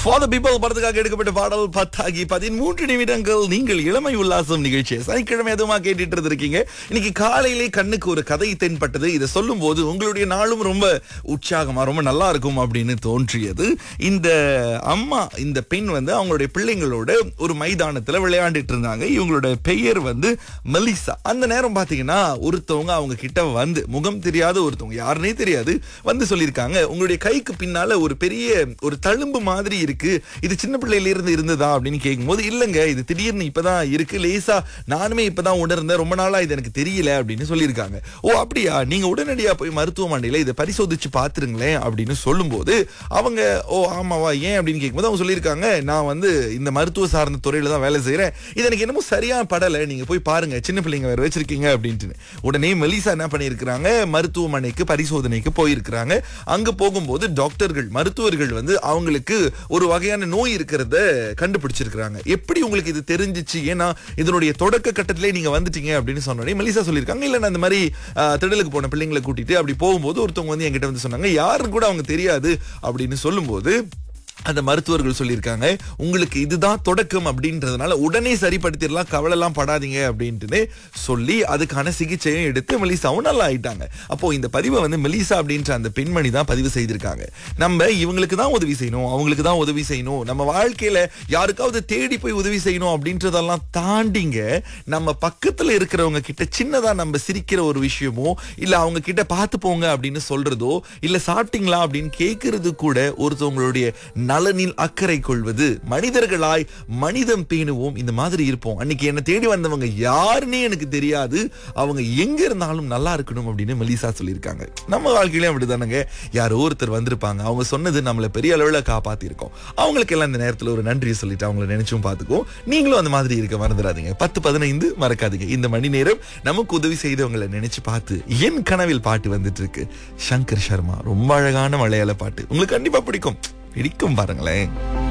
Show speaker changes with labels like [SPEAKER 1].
[SPEAKER 1] for people படத்துக்காக எடுக்கப்பட்ட பாடல் பத்தாகி பதிமூன்று நிமிடங்கள் நீங்கள் இளமை உல்லாசம் நிகழ்ச்சியை சனிக்கிழமை எதுவுமா கேட்டுட்டு இருக்கீங்க இன்னைக்கு காலையிலே கண்ணுக்கு ஒரு கதை தென்பட்டது இதை சொல்லும் போது உங்களுடைய நாளும் ரொம்ப உற்சாகமா ரொம்ப நல்லா இருக்கும் அப்படின்னு தோன்றியது இந்த அம்மா இந்த பெண் வந்து அவங்களுடைய பிள்ளைங்களோட ஒரு மைதானத்துல விளையாண்டுட்டு இருந்தாங்க இவங்களோட பெயர் வந்து மெலிசா அந்த நேரம் பாத்தீங்கன்னா ஒருத்தவங்க அவங்க கிட்ட வந்து முகம் தெரியாத ஒருத்தவங்க யாருனே தெரியாது வந்து சொல்லியிருக்காங்க உங்களுடைய கைக்கு பின்னால ஒரு பெரிய ஒரு தழும்பு மாதிரி இருக்கு இது சின்ன பிள்ளையில இருந்து இருந்ததா அப்படின்னு கேட்கும்போது இல்லங்க இது திடீர்னு இப்பதான் இருக்கு லேசா நானுமே இப்பதான் உணர்ந்தேன் ரொம்ப நாளா இது எனக்கு தெரியல அப்படின்னு சொல்லியிருக்காங்க ஓ அப்படியா நீங்க உடனடியா போய் மருத்துவமனையில இதை பரிசோதிச்சு பாத்துருங்களேன் அப்படின்னு சொல்லும்போது அவங்க ஓ ஆமாவா ஏன் அப்படின்னு கேட்கும்போது அவங்க சொல்லியிருக்காங்க நான் வந்து இந்த மருத்துவ சார்ந்த துறையில தான் வேலை செய்யறேன் இது எனக்கு என்னமோ சரியா படல நீங்க போய் பாருங்க சின்ன பிள்ளைங்க வேற வச்சிருக்கீங்க அப்படின்ட்டு உடனே மெலிசா என்ன பண்ணியிருக்கிறாங்க மருத்துவமனைக்கு பரிசோதனைக்கு போயிருக்கிறாங்க அங்க போகும்போது டாக்டர்கள் மருத்துவர்கள் வந்து அவங்களுக்கு ஒரு வகையான நோய் இருக்கிறத கண்டுபிடிச்சிருக்கிறாங்க எப்படி உங்களுக்கு இது தெரிஞ்சிச்சு ஏன்னா இதனுடைய தொடக்க கட்டத்திலே நீங்க வந்துட்டீங்க அப்படின்னு சொன்னோடனே மெலிசா சொல்லியிருக்காங்க இல்ல நான் இந்த மாதிரி ஆஹ், திடலுக்கு போன பிள்ளைங்களை கூட்டிட்டு அப்படி போகும்போது ஒருத்தவங்க வந்து என்கிட்ட வந்து சொன்னாங்க யாருன்னு கூட அவங்க தெரியாது அப்படின்னு சொல்லும்போது அந்த மருத்துவர்கள் சொல்லியிருக்காங்க உங்களுக்கு இதுதான் தொடக்கம் அப்படின்றதுனால உடனே சரிப்படுத்திடலாம் கவலைலாம் படாதீங்க அப்படின்ட்டு சொல்லி அதுக்கான சிகிச்சையும் எடுத்து மெலிசாவும் நல்லா ஆயிட்டாங்க அப்போ இந்த பதிவை வந்து மெலிசா அப்படின்ற அந்த பெண்மணி தான் பதிவு செய்திருக்காங்க நம்ம இவங்களுக்கு தான் உதவி செய்யணும் அவங்களுக்கு தான் உதவி செய்யணும் நம்ம வாழ்க்கையில யாருக்காவது தேடி போய் உதவி செய்யணும் அப்படின்றதெல்லாம் தாண்டிங்க நம்ம பக்கத்துல இருக்கிறவங்க கிட்ட சின்னதா நம்ம சிரிக்கிற ஒரு விஷயமோ இல்ல அவங்க கிட்ட பார்த்து போங்க அப்படின்னு சொல்றதோ இல்ல சாப்பிட்டீங்களா அப்படின்னு கேட்கறது கூட ஒருத்தவங்களுடைய நலனில் அக்கறை கொள்வது மனிதர்களாய் மனிதம் பேணுவோம் இந்த மாதிரி இருப்போம் அன்னைக்கு என்ன தேடி வந்தவங்க யாருன்னே எனக்கு தெரியாது அவங்க எங்க இருந்தாலும் நல்லா இருக்கணும் அப்படின்னு மெலிசா சொல்லியிருக்காங்க நம்ம வாழ்க்கையிலும் அப்படிதானங்க யாரோ ஒருத்தர் வந்திருப்பாங்க அவங்க சொன்னது நம்மளை பெரிய அளவுல காப்பாத்தி இருக்கோம் அவங்களுக்கு எல்லாம் இந்த நேரத்துல ஒரு நன்றியை சொல்லிட்டு அவங்கள நினைச்சும் பார்த்துக்குவோம் நீங்களும் அந்த மாதிரி இருக்க மறந்துடாதீங்க பத்து பதினைந்து மறக்காதீங்க இந்த மணி நேரம் நமக்கு உதவி செய்தவங்களை நினைச்சு பார்த்து என் கனவில் பாட்டு வந்துட்டு இருக்கு சங்கர் சர்மா ரொம்ப அழகான மலையாள பாட்டு உங்களுக்கு கண்டிப்பா பிடிக்கும் பிடிக்கும் பாருங்களேன்